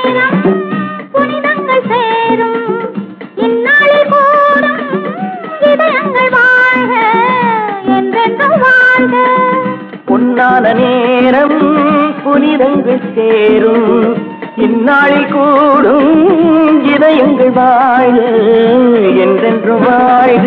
நேரம் புனிதங்கள் சேரும் இந்நாளில் கூடும் இதயங்கள் வாழ்க என்றென்றும் வாழ்க பொன்னான நேரம் புனிதங்கள் சேரும் இந்நாளில் கூடும் இதயங்கள் வாழ என்றென்று வாழ்க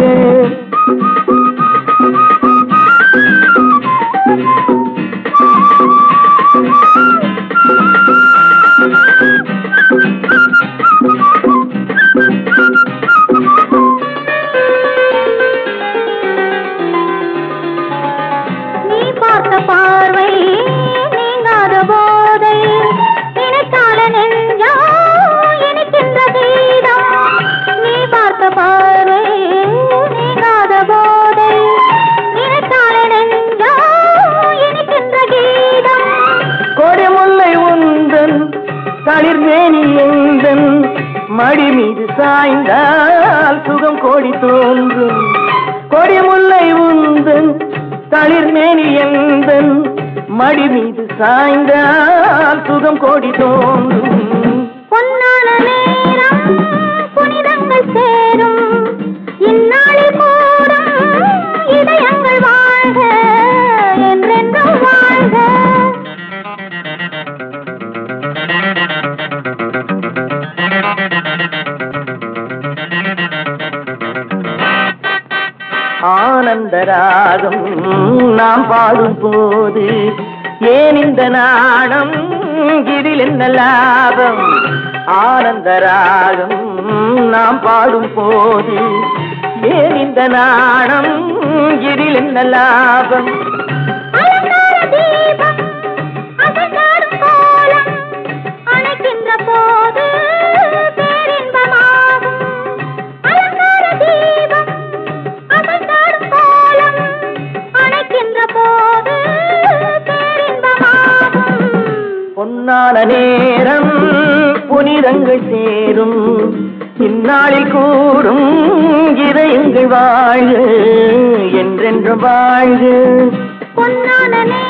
நீ பார்த்த பார்வை நீங்காத போதை நினைத்தால நெஞ்சா இனிக்கின்ற கீதம் நீ பார்த்த பார்வை நீங்காத போதை நினைத்தால நெஞ்சா இனிக்கின்ற கீதம் கொடிமுல்லை உந்தன் தளிர்மேனி எந்தன் மடி மீது சாய்ந்தால் சுகம் கோடி தோன்றும் கொடிமுல்லை உந்தன் தளிர்மேனி எந்தன் மடி மீது சாய்ந்தால் சுகம் கோடி தோன்றும் பொன்னான நேரம் புனிதங்கள் சேரும் இந்நாளில் கூடும் இதயங்கள் வாழ்க என்றென்றும் வாழ்க ஆனந்த ராகம் நாம் பாடும் போது ஏன் இந்த நாணம் இதில் என்ன லாபம் ஆனந்த ராகம் நாம் பாடும் போது ஏன் இந்த நாணம் இதில் என்ன லாபம் அலங்கார தீபம் அசைந்தாடும் கோலம் அணைக்கின்ற போது பேரின்பமாகும் அலங்கார தீபம் அசைந்தாடும் கோலம் அணைக்கின்ற போது பேரின்பமாகும் பொன்னான நேரம் புனிதங்கள் சேரும் இந்நாளில் கூடும் இதயங்கள் வாழ்க என்றென்றும் வாழ்க பொன்னான